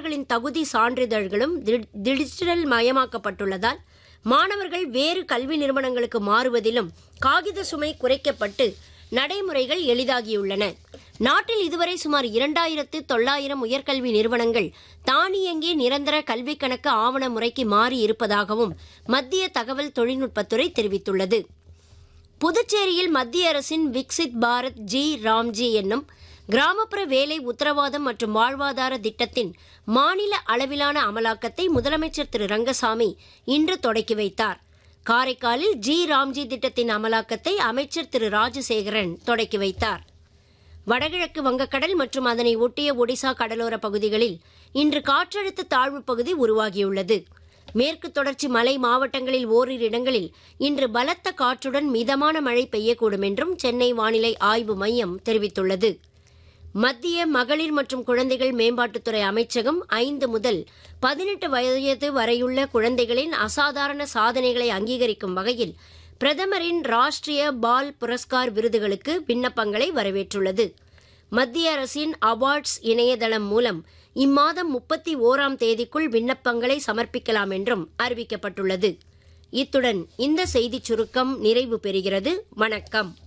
மாணவர்களின் தகுதி சான்றிதழ்களும் டி- டிஜிட்டல் மயமாக்கப்பட்டுள்ளதால் மாணவர்கள் வேறு கல்வி நிறுவனங்களுக்கு மாறுவதிலும் காகித சுமை குறைக்கப்பட்டு நடைமுறைகள் எளிதாகியுள்ளன நாட்டில் இதுவரை சுமார் இரண்டாயிரத்து தொள்ளாயிரம் உயர்கல்வி நிறுவனங்கள் தானியங்கி நிரந்தர கல்வி கணக்கு ஆவண முறைக்கு மாறி இருப்பதாகவும் மத்திய தகவல் தொழில்நுட்பத்துறை தெரிவித்துள்ளது புதுச்சேரியில் மத்திய அரசின் விக்சித் பாரத் ஜி ராம்ஜி என்னும் கிராமப்புற வேலை உத்தரவாதம் மற்றும் வாழ்வாதார திட்டத்தின் மாநில அளவிலான அமலாக்கத்தை முதலமைச்சர் திரு ரங்கசாமி இன்று தொடக்கி வைத்தார் காரைக்காலில் ஜி ராம்ஜி திட்டத்தின் அமலாக்கத்தை அமைச்சர் திரு ராஜசேகரன் தொடக்கி வைத்தார் வடகிழக்கு வங்கக்கடல் மற்றும் அதனை ஒட்டிய ஒடிசா கடலோர பகுதிகளில் இன்று காற்றழுத்த தாழ்வுப் பகுதி உருவாகியுள்ளது மேற்கு தொடர்ச்சி மலை மாவட்டங்களில் ஓரிரு இடங்களில் இன்று பலத்த காற்றுடன் மிதமான மழை பெய்யக்கூடும் என்றும் சென்னை வானிலை ஆய்வு மையம் தெரிவித்துள்ளது மத்திய மகளிர் மற்றும் குழந்தைகள் மேம்பாட்டுத்துறை அமைச்சகம் ஐந்து முதல் பதினெட்டு வயது வரையுள்ள குழந்தைகளின் அசாதாரண சாதனைகளை அங்கீகரிக்கும் வகையில் பிரதமரின் ராஷ்டிரிய பால் புரஸ்கார் விருதுகளுக்கு விண்ணப்பங்களை வரவேற்றுள்ளது மத்திய அரசின் அவார்ட்ஸ் இணையதளம் மூலம் இம்மாதம் முப்பத்தி ஓராம் தேதிக்குள் விண்ணப்பங்களை சமர்ப்பிக்கலாம் என்றும் அறிவிக்கப்பட்டுள்ளது இத்துடன் இந்த செய்திச் சுருக்கம் நிறைவு பெறுகிறது வணக்கம்